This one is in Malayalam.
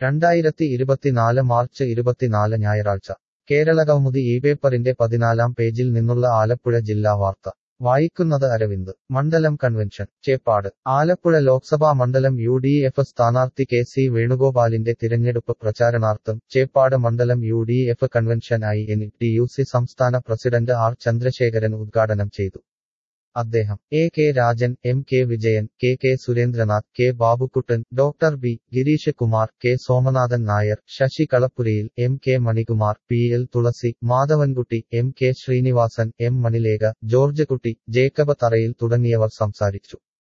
രണ്ടായിരത്തി ഇരുപത്തിനാല് മാർച്ച് ഇരുപത്തിനാല് ഞായറാഴ്ച കേരളകൗമുദി ഈ പേപ്പറിന്റെ പതിനാലാം പേജിൽ നിന്നുള്ള ആലപ്പുഴ ജില്ലാ വാർത്ത വായിക്കുന്നത് അരവിന്ദ് മണ്ഡലം കൺവെൻഷൻ ചേപ്പാട് ആലപ്പുഴ ലോക്സഭാ മണ്ഡലം യു ഡി എഫ് സ്ഥാനാർത്ഥി കെ സി വേണുഗോപാലിന്റെ തിരഞ്ഞെടുപ്പ് പ്രചാരണാർത്ഥം ചേപ്പാട് മണ്ഡലം U D F convention I N T U C സംസ്ഥാന പ്രസിഡന്റ് ആർ ചന്ദ്രശേഖരൻ ഉദ്ഘാടനം ചെയ്തു അദ്ദേഹം A K Rajan M K Vijayan K K Surendranath K Babukuttan doctor B Girish Kumar K Somanathan Nair Sasi Kalappurayil M K Manikumar P L Thulasi Madhavankutty M K Srinivasan M Manilekha George Kutty Jacob Tharayil തുടങ്ങിയവർ സംസാരിച്ചു